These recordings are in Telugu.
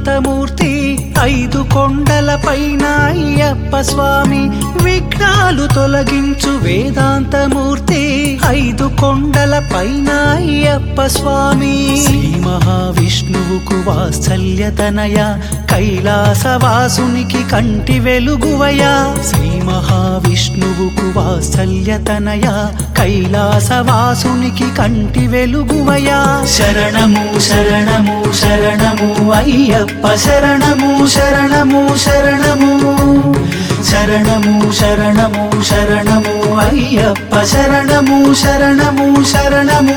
వేదాంతమూర్తి ఐదు కొండల పైన అయ్యప్ప స్వామి విఘ్నాలు తొలగించు వేదాంతమూర్తి ఐదు కొండల పైన అయ్యప్ప స్వామి శ్రీ మహావిష్ణువుకు వాత్సల్యతనయ కైలాసవాసునికి కంటి వెలుగువయా శ్రీ మహావిష్ణువుకు వాత్సల్యతనయ కైలాసవాసునికి కంటి వెలుగువయా శరణము శరణము శరణము అయ్యప్ప శరణము శరణము శరణము శరణము శరణము శరణము అయ్యప్ప శరణము శరణము శరణము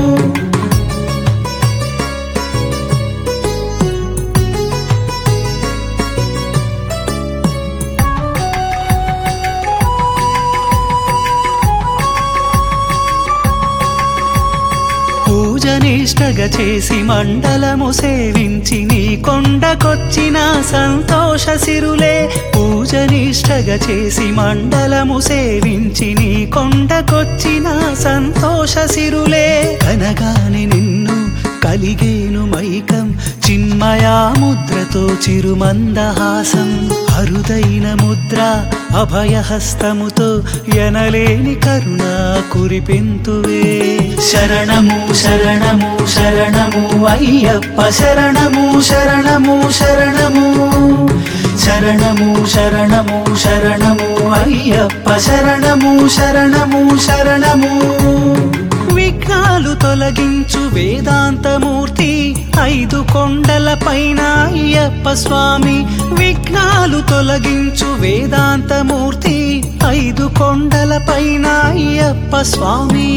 పూజనిష్టగా చేసి మండలము సేవించి నీ కొండకొచ్చిన సంతోష సిరులే పూజనిష్టగా చేసి మండలము సేవించి నీ కొండకొచ్చిన సంతోష సిరులే కనగాని నిన్ను కలిగేను మైకం చిన్మయా ముద్రతో చిరుమందహాసం అరుదైన ముద్ర అభయహస్తముతో ఎనలేని కరుణ కురిపింతువే శరణము శరణము శరణము అయ్యప్ప శరణము శరణము శరణము శరణము శరణము శరణము అయ్యప్ప శరణము శరణము శరణము విఘ్నాలు తొలగించు వేదాంతమూర్తి ఐదు కొండల పైన అయ్యప్ప స్వామి విఘ్నాలు తొలగించు వేదాంతమూర్తి ఐదు కొండల పైన అయ్యప్ప స్వామి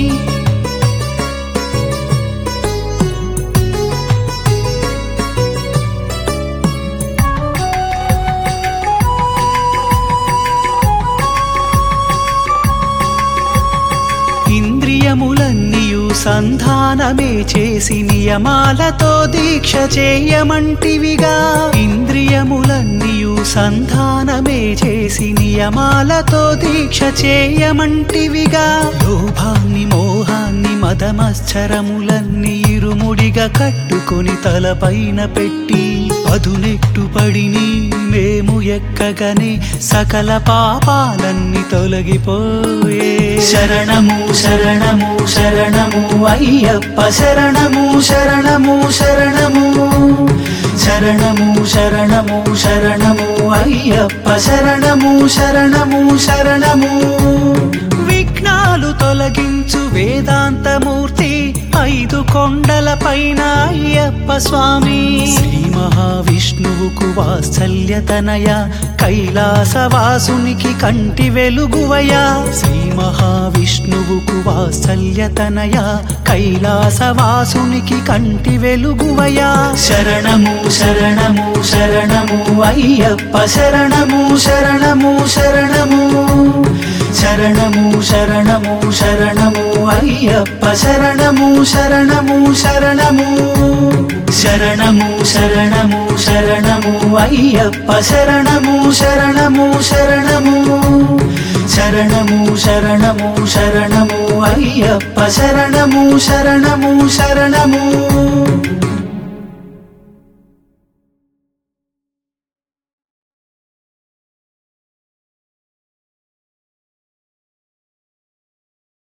ఇంద్రియములన్నీయు సంధానమే చేసి నియమాలతో దీక్ష చేయమంటివిగా ఇంద్రియములన్నీయు సంధానమే చేసి నియమాలతో దీక్ష చేయమంటివిగా లోభాన్ని మోహాన్ని మదమశ్చరములన్నీ ఇరుముడిగా కట్టుకొని తలపైన పెట్టి అదునెట్టుపడిని మేము ఎక్కగనే సకల పాపాలన్నీ తొలగిపోయే శరణము శరణము శరణము అయ్యప్ప శరణము శరణము శరణము శరణము శరణము శరణము అయ్యప్ప శరణము శరణము శరణము విఘ్నాలు తొలగించు వేదాంతమూర్తి ఐదు కొండల పైన అయ్యప్ప స్వామి శ్రీ మహావిష్ణువుకు వాత్సల్యతనయ కైలాసవాసునికి కంటి వెలుగువయా శ్రీ మహావిష్ణువుకు వాత్సల్యతనయ కైలాసవాసునికి కంటి వెలుగువయా శరణము శరణము శరణము అయ్యప్ప శరణము శరణము శరణము శరణము శరణము శరణము అయ్యప్ప శరణము శరణము శరణము శరణము శరణము శరణము అయ్యప్ప శరణము శరణము శరణము శరణము శరణము శరణము అయ్యప్ప శరణము శరణము శరణము